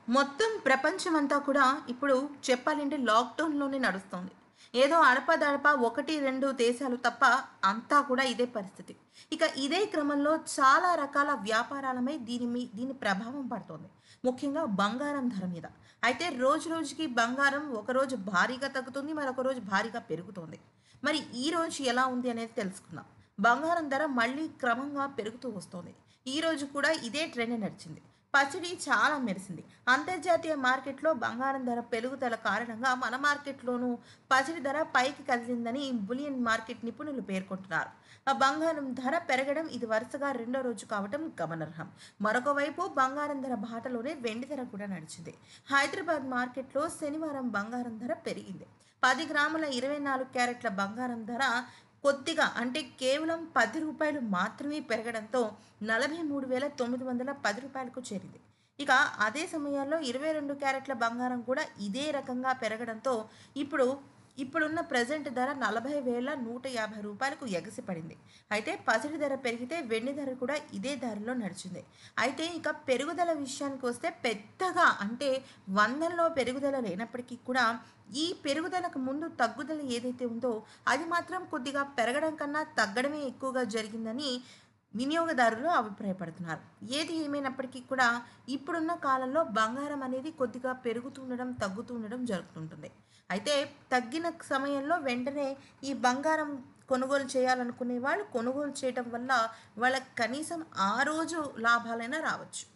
మొత్తం ప్రపంచమంతా కూడా ఇప్పుడు చెప్పాలంటే లాక్డౌన్లోనే నడుస్తుంది ఏదో అడపదడప ఒకటి రెండు దేశాలు తప్ప అంతా కూడా ఇదే పరిస్థితి ఇక ఇదే క్రమంలో చాలా రకాల వ్యాపారాలపై దీని మీ దీని ప్రభావం పడుతుంది ముఖ్యంగా బంగారం ధర మీద అయితే రోజు రోజుకి బంగారం ఒకరోజు భారీగా తగ్గుతుంది మరొక రోజు భారీగా పెరుగుతుంది మరి ఈ రోజు ఎలా ఉంది అనేది తెలుసుకుందాం బంగారం ధర మళ్ళీ క్రమంగా పెరుగుతూ వస్తోంది ఈ రోజు కూడా ఇదే ట్రెండ్ నడిచింది పసిడి చాలా మెరిసింది అంతర్జాతీయ మార్కెట్లో బంగారం ధర పెరుగుదల కారణంగా మన మార్కెట్లోనూ పసిడి ధర పైకి కదిలిందని బులియన్ మార్కెట్ నిపుణులు పేర్కొంటున్నారు ఆ బంగారం ధర పెరగడం ఇది వరుసగా రెండో రోజు కావడం గమనార్హం మరొక వైపు బంగారం ధర బాటలోనే వెండి ధర కూడా నడిచింది హైదరాబాద్ మార్కెట్లో శనివారం బంగారం ధర పెరిగింది పది గ్రాముల ఇరవై నాలుగు క్యారెట్ల బంగారం ధర కొద్దిగా అంటే కేవలం పది రూపాయలు మాత్రమే పెరగడంతో నలభై మూడు వేల తొమ్మిది వందల పది రూపాయలకు చేరింది ఇక అదే సమయాల్లో ఇరవై రెండు క్యారెట్ల బంగారం కూడా ఇదే రకంగా పెరగడంతో ఇప్పుడు ఇప్పుడున్న ప్రజెంట్ ధర నలభై వేల నూట యాభై రూపాయలకు ఎగసిపడింది అయితే పసిడి ధర పెరిగితే వెండి ధర కూడా ఇదే ధరలో నడిచింది అయితే ఇక పెరుగుదల విషయానికి వస్తే పెద్దగా అంటే వందల్లో పెరుగుదల లేనప్పటికీ కూడా ఈ పెరుగుదలకు ముందు తగ్గుదల ఏదైతే ఉందో అది మాత్రం కొద్దిగా పెరగడం కన్నా తగ్గడమే ఎక్కువగా జరిగిందని వినియోగదారులు అభిప్రాయపడుతున్నారు ఏది ఏమైనప్పటికీ కూడా ఇప్పుడున్న కాలంలో బంగారం అనేది కొద్దిగా పెరుగుతుండడం తగ్గుతుండడం జరుగుతుంటుంది అయితే తగ్గిన సమయంలో వెంటనే ఈ బంగారం కొనుగోలు చేయాలనుకునే వాళ్ళు కొనుగోలు చేయటం వల్ల వాళ్ళకి కనీసం ఆ రోజు లాభాలైనా రావచ్చు